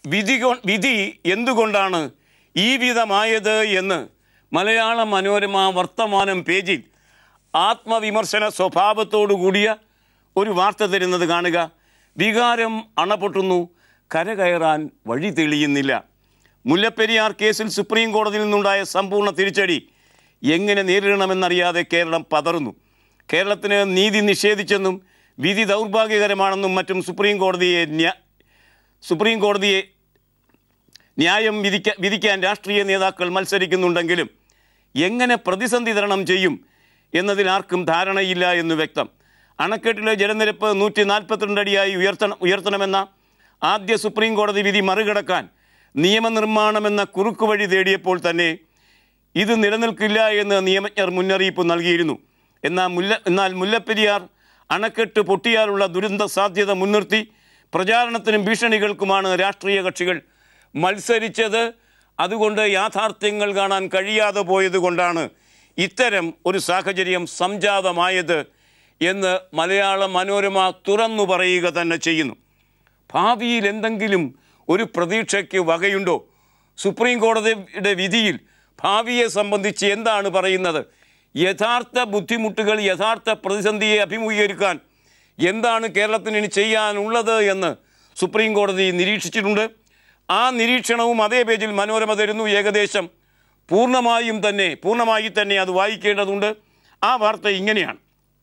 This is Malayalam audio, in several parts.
വിധി കൊ- വിധി എന്തുകൊണ്ടാണ് ഈ വിധമായത് എന്ന് മലയാള മനോരമ വർത്തമാനം പേജിൽ ആത്മവിമർശന സ്വഭാവത്തോടു കൂടിയ ഒരു വാർത്ത തരുന്നത് കാണുക വികാരം അണപൊട്ടുന്നു കരകയറാൻ വഴി തെളിയുന്നില്ല മുല്ലപ്പെരിയാർ കേസിൽ സുപ്രീം കോടതിയിൽ നിന്നുണ്ടായ സമ്പൂർണ്ണ തിരിച്ചടി എങ്ങനെ നേരിടണമെന്നറിയാതെ കേരളം പതറുന്നു കേരളത്തിന് നീതി നിഷേധിച്ചെന്നും വിധി ദൗർഭാഗ്യകരമാണെന്നും മറ്റും സുപ്രീം കോടതിയെ ന്യാ സുപ്രീം കോടതിയെ ന്യായം വിധിക്ക വിധിക്കാൻ രാഷ്ട്രീയ നേതാക്കൾ മത്സരിക്കുന്നുണ്ടെങ്കിലും എങ്ങനെ പ്രതിസന്ധി തരണം ചെയ്യും എന്നതിൽ ആർക്കും ധാരണയില്ല എന്ന് വ്യക്തം അണക്കെട്ടിലെ ജലനിരപ്പ് നൂറ്റി നാൽപ്പത്തിരണ്ട് അടിയായി ഉയർത്തണം ഉയർത്തണമെന്ന ആദ്യ സുപ്രീം കോടതി വിധി മറികടക്കാൻ നിയമനിർമ്മാണമെന്ന കുറുക്കുവഴി തേടിയപ്പോൾ തന്നെ ഇത് നിലനിൽക്കില്ല എന്ന് നിയമജ്ഞർ മുന്നറിയിപ്പ് നൽകിയിരുന്നു എന്നാൽ മുല്ല എന്നാൽ മുല്ലപ്പെരിയാർ അണക്കെട്ട് പൊട്ടിയാലുള്ള ദുരന്ത സാധ്യത മുൻനിർത്തി പ്രചാരണത്തിനും ഭീഷണികൾക്കുമാണ് രാഷ്ട്രീയ കക്ഷികൾ മത്സരിച്ചത് അതുകൊണ്ട് യാഥാർത്ഥ്യങ്ങൾ കാണാൻ കഴിയാതെ പോയത് കൊണ്ടാണ് ഇത്തരം ഒരു സാഹചര്യം സംജാതമായത് എന്ന് മലയാള മനോരമ തുറന്നു പറയുക തന്നെ ചെയ്യുന്നു ഭാവിയിൽ എന്തെങ്കിലും ഒരു പ്രതീക്ഷയ്ക്ക് വകയുണ്ടോ സുപ്രീം കോടതിയുടെ വിധിയിൽ ഭാവിയെ സംബന്ധിച്ച് എന്താണ് പറയുന്നത് യഥാർത്ഥ ബുദ്ധിമുട്ടുകൾ യഥാർത്ഥ പ്രതിസന്ധിയെ അഭിമുഖീകരിക്കാൻ എന്താണ് കേരളത്തിന് ഇനി ചെയ്യാനുള്ളത് എന്ന് സുപ്രീം കോടതി നിരീക്ഷിച്ചിട്ടുണ്ട് ആ നിരീക്ഷണവും അതേ പേജിൽ മനോരമ തരുന്നു ഏകദേശം പൂർണ്ണമായും തന്നെ പൂർണ്ണമായി തന്നെ അത് വായിക്കേണ്ടതുണ്ട് ആ വാർത്ത ഇങ്ങനെയാണ്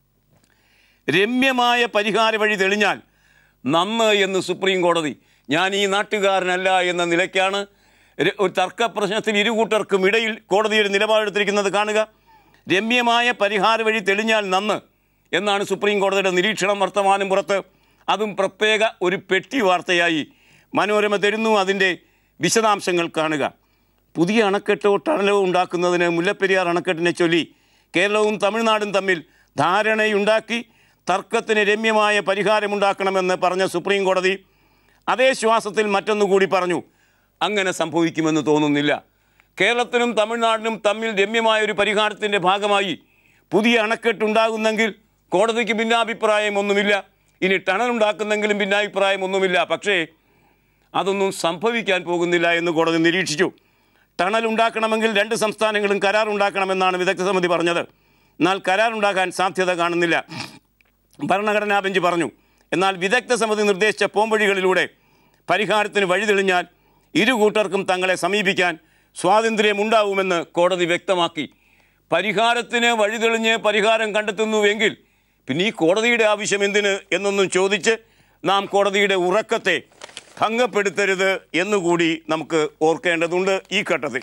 രമ്യമായ പരിഹാര വഴി തെളിഞ്ഞാൽ നന്ന് എന്ന് സുപ്രീം കോടതി ഞാൻ ഈ നാട്ടുകാരനല്ല എന്ന നിലയ്ക്കാണ് ര- ഒരു തർക്ക പ്രശ്നത്തിൽ ഇരു കൂട്ടർക്കും ഇടയിൽ കോടതിയുടെ നിലപാടെടുത്തിരിക്കുന്നത് കാണുക രമ്യമായ പരിഹാര വഴി തെളിഞ്ഞാൽ നന്ന് എന്നാണ് സുപ്രീം കോടതിയുടെ നിരീക്ഷണം വർത്തമാനം പുറത്ത് അതും പ്രത്യേക ഒരു പെട്ടി വാർത്തയായി മനോരമ തരുന്നു അതിൻ്റെ വിശദാംശങ്ങൾ കാണുക പുതിയ അണക്കെട്ടോ ടണലോ ഉണ്ടാക്കുന്നതിന് മുല്ലപ്പെരിയാർ അണക്കെട്ടിനെ ചൊല്ലി കേരളവും തമിഴ്നാടും തമ്മിൽ ധാരണയുണ്ടാക്കി തർക്കത്തിന് രമ്യമായ പരിഹാരമുണ്ടാക്കണമെന്ന് പറഞ്ഞ സുപ്രീം കോടതി അതേ ശ്വാസത്തിൽ മറ്റൊന്നുകൂടി പറഞ്ഞു അങ്ങനെ സംഭവിക്കുമെന്ന് തോന്നുന്നില്ല കേരളത്തിനും തമിഴ്നാടിനും തമ്മിൽ രമ്യമായ ഒരു പരിഹാരത്തിൻ്റെ ഭാഗമായി പുതിയ അണക്കെട്ടുണ്ടാകുന്നെങ്കിൽ കോടതിക്ക് ഭിന്നാഭിപ്രായമൊന്നുമില്ല ഇനി ടണലുണ്ടാക്കുന്നെങ്കിലും ഭിന്നാഭിപ്രായമൊന്നുമില്ല പക്ഷേ അതൊന്നും സംഭവിക്കാൻ പോകുന്നില്ല എന്ന് കോടതി നിരീക്ഷിച്ചു ടണൽ ഉണ്ടാക്കണമെങ്കിൽ രണ്ട് സംസ്ഥാനങ്ങളും കരാർ ഉണ്ടാക്കണമെന്നാണ് വിദഗ്ധ സമിതി പറഞ്ഞത് എന്നാൽ കരാർ ഉണ്ടാക്കാൻ സാധ്യത കാണുന്നില്ല ഭരണഘടനാ ബെഞ്ച് പറഞ്ഞു എന്നാൽ വിദഗ്ധ സമിതി നിർദ്ദേശിച്ച പോംവഴികളിലൂടെ പരിഹാരത്തിന് വഴി തെളിഞ്ഞാൽ ഇരു കൂട്ടർക്കും തങ്ങളെ സമീപിക്കാൻ സ്വാതന്ത്ര്യമുണ്ടാവുമെന്ന് കോടതി വ്യക്തമാക്കി പരിഹാരത്തിന് വഴി തെളിഞ്ഞ് പരിഹാരം കണ്ടെത്തുന്നുവെങ്കിൽ പിന്നെ ഈ കോടതിയുടെ ആവശ്യം എന്തിന് എന്നൊന്നും ചോദിച്ച് നാം കോടതിയുടെ ഉറക്കത്തെ ഭംഗപ്പെടുത്തരുത് എന്നുകൂടി നമുക്ക് ഓർക്കേണ്ടതുണ്ട് ഈ ഘട്ടത്തിൽ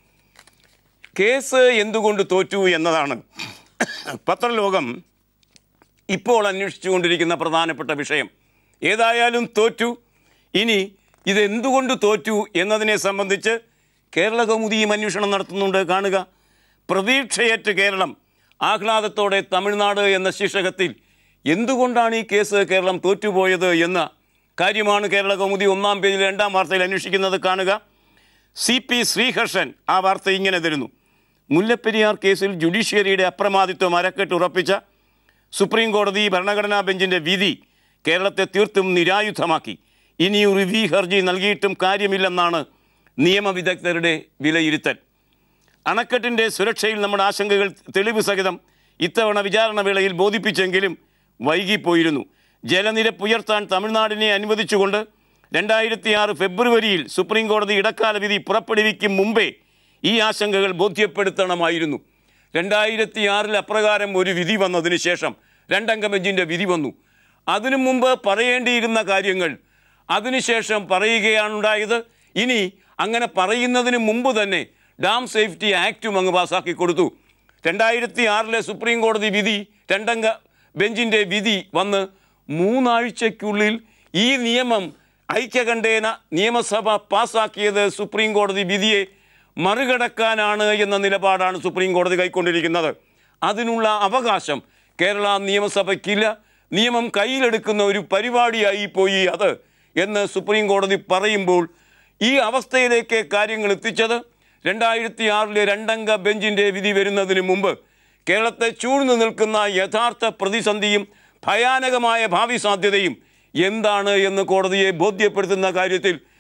കേസ് എന്തുകൊണ്ട് തോറ്റു എന്നതാണ് പത്രലോകം ഇപ്പോൾ അന്വേഷിച്ചുകൊണ്ടിരിക്കുന്ന പ്രധാനപ്പെട്ട വിഷയം ഏതായാലും തോറ്റു ഇനി ഇതെന്തുകൊണ്ട് തോറ്റു എന്നതിനെ സംബന്ധിച്ച് കേരള കൗമുദിയും അന്വേഷണം നടത്തുന്നുണ്ട് കാണുക പ്രതീക്ഷയേറ്റ് കേരളം ആഹ്ലാദത്തോടെ തമിഴ്നാട് എന്ന ശീർഷകത്തിൽ എന്തുകൊണ്ടാണ് ഈ കേസ് കേരളം തോറ്റുപോയത് എന്ന കാര്യമാണ് കേരള കൗമുദി ഒന്നാം പേജിൽ രണ്ടാം വാർത്തയിൽ അന്വേഷിക്കുന്നത് കാണുക സി പി ശ്രീഹർഷൻ ആ വാർത്ത ഇങ്ങനെ തരുന്നു മുല്ലപ്പെരിയാർ കേസിൽ ജുഡീഷ്യറിയുടെ അപ്രമാദിത്വം അരക്കെട്ട് ഉറപ്പിച്ച സുപ്രീം കോടതി ഭരണഘടനാ ബെഞ്ചിൻ്റെ വിധി കേരളത്തെ തീർത്തും നിരായുധമാക്കി ഇനി റിവ്യൂ ഹർജി നൽകിയിട്ടും കാര്യമില്ലെന്നാണ് നിയമവിദഗ്ധരുടെ വിലയിരുത്തൽ അണക്കെട്ടിൻ്റെ സുരക്ഷയിൽ നമ്മുടെ ആശങ്കകൾ തെളിവ് സഹിതം ഇത്തവണ വിചാരണ വേളയിൽ ബോധിപ്പിച്ചെങ്കിലും വൈകിപ്പോയിരുന്നു ജലനിരപ്പ് ഉയർത്താൻ തമിഴ്നാടിനെ അനുവദിച്ചുകൊണ്ട് രണ്ടായിരത്തി ആറ് ഫെബ്രുവരിയിൽ സുപ്രീം കോടതി ഇടക്കാല വിധി പുറപ്പെടുവിക്കും മുമ്പേ ഈ ആശങ്കകൾ ബോധ്യപ്പെടുത്തണമായിരുന്നു രണ്ടായിരത്തി ആറിൽ അപ്രകാരം ഒരു വിധി വന്നതിന് ശേഷം രണ്ടംഗ ബെഞ്ചിൻ്റെ വിധി വന്നു അതിനു മുമ്പ് പറയേണ്ടിയിരുന്ന കാര്യങ്ങൾ അതിനുശേഷം പറയുകയാണുണ്ടായത് ഇനി അങ്ങനെ പറയുന്നതിന് മുമ്പ് തന്നെ ഡാം സേഫ്റ്റി ആക്റ്റും അങ്ങ് പാസാക്കി കൊടുത്തു രണ്ടായിരത്തി ആറിലെ സുപ്രീം കോടതി വിധി രണ്ടംഗ ബെഞ്ചിൻ്റെ വിധി വന്ന് മൂന്നാഴ്ചയ്ക്കുള്ളിൽ ഈ നിയമം ഐക്യകണ്ഠേന നിയമസഭ പാസാക്കിയത് സുപ്രീം കോടതി വിധിയെ മറികടക്കാനാണ് എന്ന നിലപാടാണ് സുപ്രീം കോടതി കൈക്കൊണ്ടിരിക്കുന്നത് അതിനുള്ള അവകാശം കേരള നിയമസഭയ്ക്കില്ല നിയമം കയ്യിലെടുക്കുന്ന ഒരു പരിപാടിയായി പോയി അത് എന്ന് സുപ്രീം കോടതി പറയുമ്പോൾ ഈ അവസ്ഥയിലേക്ക് കാര്യങ്ങൾ എത്തിച്ചത് രണ്ടായിരത്തി ആറിലെ രണ്ടംഗ ബെഞ്ചിൻ്റെ വിധി വരുന്നതിന് മുമ്പ് കേരളത്തെ ചൂഴ്ന്നു നിൽക്കുന്ന യഥാർത്ഥ പ്രതിസന്ധിയും ഭയാനകമായ ഭാവി സാധ്യതയും എന്താണ് എന്ന് കോടതിയെ ബോധ്യപ്പെടുത്തുന്ന കാര്യത്തിൽ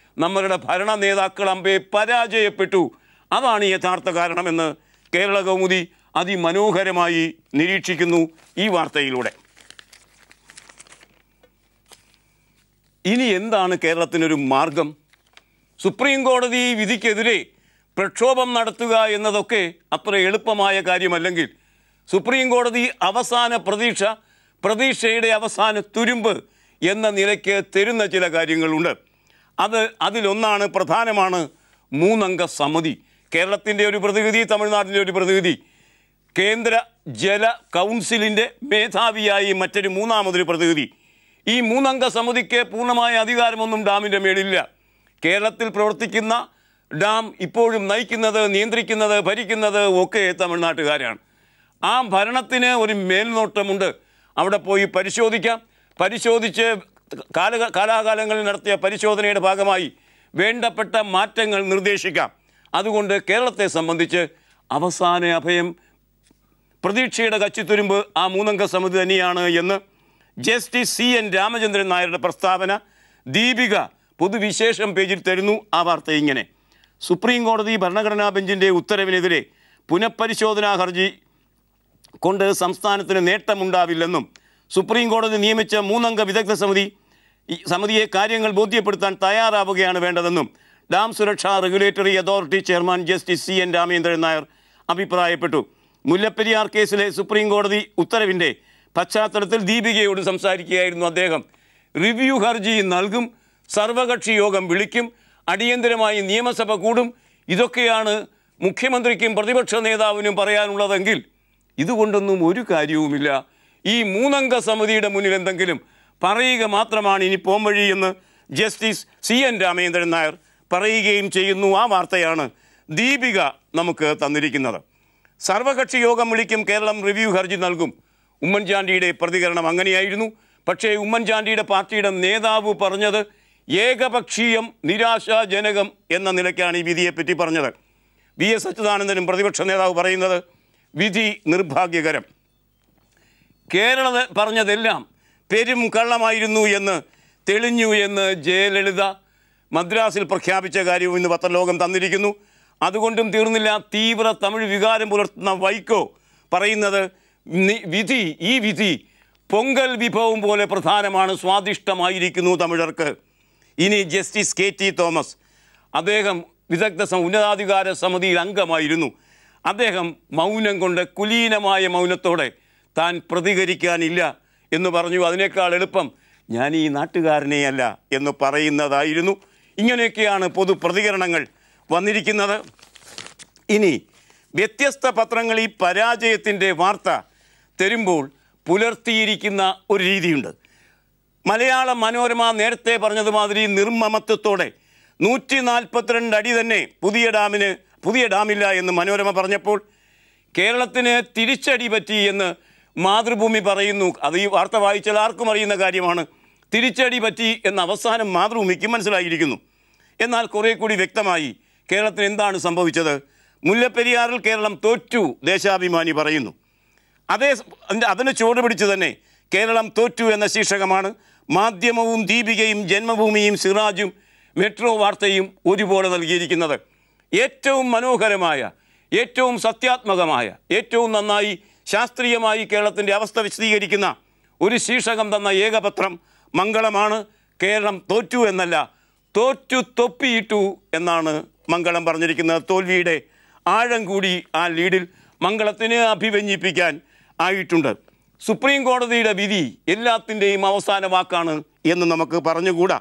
നമ്മളുടെ ഭരണ നേതാക്കൾ അമ്പെ പരാജയപ്പെട്ടു അതാണ് യഥാർത്ഥ കാരണമെന്ന് കേരള കൗമുദി അതിമനോഹരമായി നിരീക്ഷിക്കുന്നു ഈ വാർത്തയിലൂടെ ഇനി എന്താണ് കേരളത്തിനൊരു മാർഗം സുപ്രീം കോടതി വിധിക്കെതിരെ പ്രക്ഷോഭം നടത്തുക എന്നതൊക്കെ അത്ര എളുപ്പമായ കാര്യമല്ലെങ്കിൽ സുപ്രീം കോടതി അവസാന പ്രതീക്ഷ പ്രതീക്ഷയുടെ അവസാന തുരുമ്പ് എന്ന നിലയ്ക്ക് തരുന്ന ചില കാര്യങ്ങളുണ്ട് അത് അതിലൊന്നാണ് പ്രധാനമാണ് മൂന്നംഗ സമിതി കേരളത്തിൻ്റെ ഒരു പ്രതിനിധി തമിഴ്നാടിൻ്റെ ഒരു പ്രതിനിധി കേന്ദ്ര ജല കൗൺസിലിൻ്റെ മേധാവിയായി മറ്റൊരു മൂന്നാമതൊരു പ്രതിനിധി ഈ മൂന്നംഗ സമിതിക്ക് പൂർണ്ണമായ അധികാരമൊന്നും ഡാമിൻ്റെ മേളില്ല കേരളത്തിൽ പ്രവർത്തിക്കുന്ന ഡാം ഇപ്പോഴും നയിക്കുന്നത് നിയന്ത്രിക്കുന്നത് ഭരിക്കുന്നത് ഒക്കെ തമിഴ്നാട്ടുകാരാണ് ആ ഭരണത്തിന് ഒരു മേൽനോട്ടമുണ്ട് അവിടെ പോയി പരിശോധിക്കാം പരിശോധിച്ച് കാല കാലാകാലങ്ങളിൽ നടത്തിയ പരിശോധനയുടെ ഭാഗമായി വേണ്ടപ്പെട്ട മാറ്റങ്ങൾ നിർദ്ദേശിക്കാം അതുകൊണ്ട് കേരളത്തെ സംബന്ധിച്ച് അവസാന അഭയം പ്രതീക്ഷയുടെ കച്ചിത്തുരുമ്പ് ആ മൂന്നംഗ സമിതി തന്നെയാണ് എന്ന് ജസ്റ്റിസ് സി എൻ രാമചന്ദ്രൻ നായരുടെ പ്രസ്താവന ദീപിക പൊതുവിശേഷം പേജിൽ തരുന്നു ആ വാർത്ത ഇങ്ങനെ സുപ്രീം കോടതി ഭരണഘടനാ ബെഞ്ചിൻ്റെ ഉത്തരവിനെതിരെ പുനഃപരിശോധനാ ഹർജി കൊണ്ട് സംസ്ഥാനത്തിന് നേട്ടമുണ്ടാവില്ലെന്നും സുപ്രീം കോടതി നിയമിച്ച മൂന്നംഗ വിദഗ്ധ സമിതി ഈ സമിതിയെ കാര്യങ്ങൾ ബോധ്യപ്പെടുത്താൻ തയ്യാറാവുകയാണ് വേണ്ടതെന്നും ഡാം സുരക്ഷാ regulatory authority chairman justice C N Ramachandran Nair അഭിപ്രായപ്പെട്ടു മുല്ലപ്പെരിയാർ കേസിലെ സുപ്രീം കോടതി ഉത്തരവിൻ്റെ പശ്ചാത്തലത്തിൽ ദീപികയോട് സംസാരിക്കുകയായിരുന്നു അദ്ദേഹം റിവ്യൂ ഹർജി നൽകും സർവകക്ഷി യോഗം വിളിക്കും അടിയന്തരമായി നിയമസഭ കൂടും ഇതൊക്കെയാണ് മുഖ്യമന്ത്രിക്കും പ്രതിപക്ഷ നേതാവിനും പറയാനുള്ളതെങ്കിൽ ഇതുകൊണ്ടൊന്നും ഒരു കാര്യവുമില്ല ഈ മൂന്നംഗ സമിതിയുടെ മുന്നിൽ എന്തെങ്കിലും പറയുക മാത്രമാണ് ഇനി പോംവഴി എന്ന് justice C N Ramachandran Nair പറയുകയും ചെയ്യുന്നു ആ വാർത്തയാണ് ദീപിക നമുക്ക് തന്നിരിക്കുന്നത് സർവകക്ഷി യോഗം വിളിക്കും കേരളം റിവ്യൂ ഹർജി നൽകും ഉമ്മൻചാണ്ടിയുടെ പ്രതികരണം അങ്ങനെയായിരുന്നു പക്ഷേ ഉമ്മൻചാണ്ടിയുടെ പാർട്ടിയുടെ നേതാവ് പറഞ്ഞത് ഏകപക്ഷീയം നിരാശാജനകം എന്ന നിലയ്ക്കാണ് ഈ വിധിയെപ്പറ്റി പറഞ്ഞത് വി എസ് അച്യുതാനന്ദനും പ്രതിപക്ഷ നേതാവ് പറയുന്നത് വിധി നിർഭാഗ്യകരം കേരള പറഞ്ഞതെല്ലാം പെരും കള്ളമായിരുന്നു എന്ന് തെളിഞ്ഞു എന്ന് ജയലളിത മദ്രാസിൽ പ്രഖ്യാപിച്ച കാര്യവും ഇന്ന് പത്രലോകം തന്നിരിക്കുന്നു അതുകൊണ്ടും തീർന്നില്ല തീവ്ര തമിഴ് വികാരം പുലർത്തുന്ന വൈക്കോ പറയുന്നത് നി- വിധി ഈ വിധി പൊങ്കൽ വിഭവം പോലെ പ്രധാനമാണ് സ്വാദിഷ്ടമായിരിക്കുന്നു തമിഴർക്ക് ഇനി ജസ്റ്റിസ് കെ ടി തോമസ് അദ്ദേഹം വിദഗ്ധ സം- ഉന്നതാധികാര സമിതിയിൽ അംഗമായിരുന്നു അദ്ദേഹം മൗനം കൊണ്ട് കുലീനമായ മൗനത്തോടെ താൻ പ്രതികരിക്കാനില്ല എന്ന് പറഞ്ഞു അതിനേക്കാൾ എളുപ്പം ഞാൻ ഈ നാട്ടുകാരനെയല്ല എന്ന് പറയുന്നതായിരുന്നു ഇങ്ങനെയൊക്കെയാണ് പൊതു പ്രതികരണങ്ങൾ വന്നിരിക്കുന്നത് ഇനി വ്യത്യസ്ത പത്രങ്ങൾ ഈ പരാജയത്തിൻ്റെ വാർത്ത തരുമ്പോൾ പുലർത്തിയിരിക്കുന്ന ഒരു രീതിയുണ്ട് മലയാള മനോരമ നേരത്തെ പറഞ്ഞതുമാതിരി നിർമ്മമത്വത്തോടെ നൂറ്റി നാൽപ്പത്തിരണ്ട് അടി തന്നെ പുതിയ ഡാമിന് പുതിയ ഡാമില്ല എന്ന് മനോരമ പറഞ്ഞപ്പോൾ കേരളത്തിന് തിരിച്ചടി പറ്റി എന്ന് മാതൃഭൂമി പറയുന്നു അത് ഈ വാർത്ത വായിച്ചാൽ ആർക്കും അറിയുന്ന കാര്യമാണ് തിരിച്ചടി പറ്റി എന്ന് അവസാനം മാതൃഭൂമിക്ക് മനസ്സിലായിരിക്കുന്നു എന്നാൽ കുറേ കൂടി വ്യക്തമായി കേരളത്തിന് എന്താണ് സംഭവിച്ചത് മുല്ലപ്പെരിയാറിൽ കേരളം തോറ്റു ദേശാഭിമാനി പറയുന്നു അതേ അതിൻ്റെ അതിന് ചുവട് പിടിച്ച് തന്നെ കേരളം തോറ്റു എന്ന ശീർഷകമാണ് മാധ്യമവും ദീപികയും ജന്മഭൂമിയും സിറാജും മെട്രോ വാർത്തയും ഒരുപോലെ നൽകിയിരിക്കുന്നത് ഏറ്റവും മനോഹരമായ ഏറ്റവും സത്യാത്മകമായ ഏറ്റവും നന്നായി ശാസ്ത്രീയമായി കേരളത്തിൻ്റെ അവസ്ഥ വിശദീകരിക്കുന്ന ഒരു ശീർഷകം തന്ന ഏകപത്രം മംഗളമാണ് കേരളം തോറ്റു എന്നല്ല തോറ്റു തൊപ്പിയിട്ടു എന്നാണ് മംഗളം പറഞ്ഞിരിക്കുന്നത് തോൽവിയുടെ ആഴം കൂടി ആ ലീഡിൽ മംഗളത്തിന് അഭിവന്യിപ്പിക്കാൻ ആയിട്ടുണ്ട് സുപ്രീം കോടതിയുടെ വിധി എല്ലാത്തിൻ്റെയും അവസാന വാക്കാണ് എന്ന് നമുക്ക് പറഞ്ഞുകൂടാ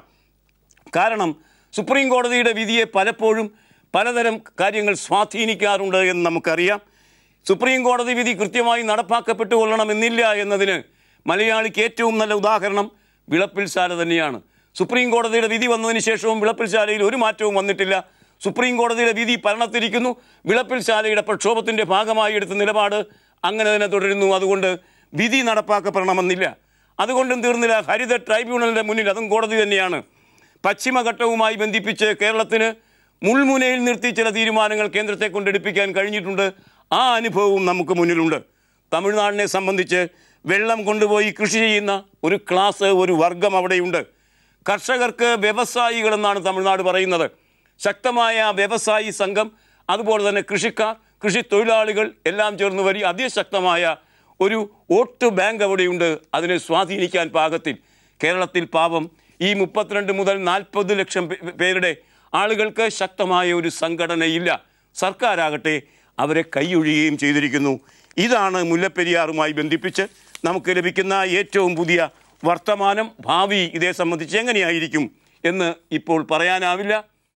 കാരണം സുപ്രീം കോടതിയുടെ വിധിയെ പലപ്പോഴും പലതരം കാര്യങ്ങൾ സ്വാധീനിക്കാറുണ്ട് എന്ന് നമുക്കറിയാം സുപ്രീം കോടതി വിധി കൃത്യമായി നടപ്പാക്കപ്പെട്ടു കൊള്ളണമെന്നില്ല എന്നതിന് മലയാളിക്ക് ഏറ്റവും നല്ല ഉദാഹരണം വിളപ്പിൽശാല തന്നെയാണ് സുപ്രീം കോടതിയുടെ വിധി വന്നതിന് ശേഷവും വിളപ്പിൽശാലയിൽ ഒരു മാറ്റവും വന്നിട്ടില്ല സുപ്രീം കോടതിയുടെ വിധി ഭരണത്തിരിക്കുന്നു വിളപ്പിൽശാലയുടെ പ്രക്ഷോഭത്തിൻ്റെ ഭാഗമായി എടുത്ത നിലപാട് അങ്ങനെ തന്നെ തുടരുന്നു അതുകൊണ്ട് വിധി നടപ്പാക്കപ്പെടണമെന്നില്ല അതുകൊണ്ടും തീർന്നില്ല ഹരിത ട്രൈബ്യൂണലിൻ്റെ മുന്നിൽ അതും കോടതി തന്നെയാണ് പശ്ചിമഘട്ടവുമായി ബന്ധിപ്പിച്ച് കേരളത്തിന് മുൾമുനയിൽ നിർത്തി ചില തീരുമാനങ്ങൾ കേന്ദ്രത്തെ കൊണ്ടെടുപ്പിക്കാൻ കഴിഞ്ഞിട്ടുണ്ട് ആ അനുഭവവും നമുക്ക് മുന്നിലുണ്ട് തമിഴ്നാടിനെ സംബന്ധിച്ച് വെള്ളം കൊണ്ടുപോയി കൃഷി ചെയ്യുന്ന ഒരു ക്ലാസ് ഒരു വർഗം അവിടെയുണ്ട് കർഷകർക്ക് വ്യവസായികൾ എന്നാണ് തമിഴ്നാട് പറയുന്നത് ശക്തമായ വ്യവസായി സംഘം അതുപോലെ തന്നെ കൃഷിക്കാർ കൃഷി തൊഴിലാളികൾ എല്ലാം ചേർന്ന് വരി അതിശക്തമായ ഒരു വോട്ട് ബാങ്ക് അവിടെയുണ്ട് അതിനെ സ്വാധീനിക്കാൻ പാകത്തിൽ കേരളത്തിൽ പാവം ഈ മുപ്പത്തിരണ്ട് മുതൽ നാൽപ്പത് ലക്ഷം പേ- പേരുടെ ആളുകൾക്ക് ശക്തമായ ഒരു സംഘടനയില്ല സർക്കാരാകട്ടെ അവരെ കൈയൊഴിയുകയും ചെയ്തിരിക്കുന്നു ഇതാണ് മുല്ലപ്പെരിയാറുമായി ബന്ധിപ്പിച്ച് നമുക്ക് ലഭിക്കുന്ന ഏറ്റവും പുതിയ വർത്തമാനം ഭാവി ഇതേ സംബന്ധിച്ച് എങ്ങനെയായിരിക്കും എന്ന് ഇപ്പോൾ പറയാനാവില്ല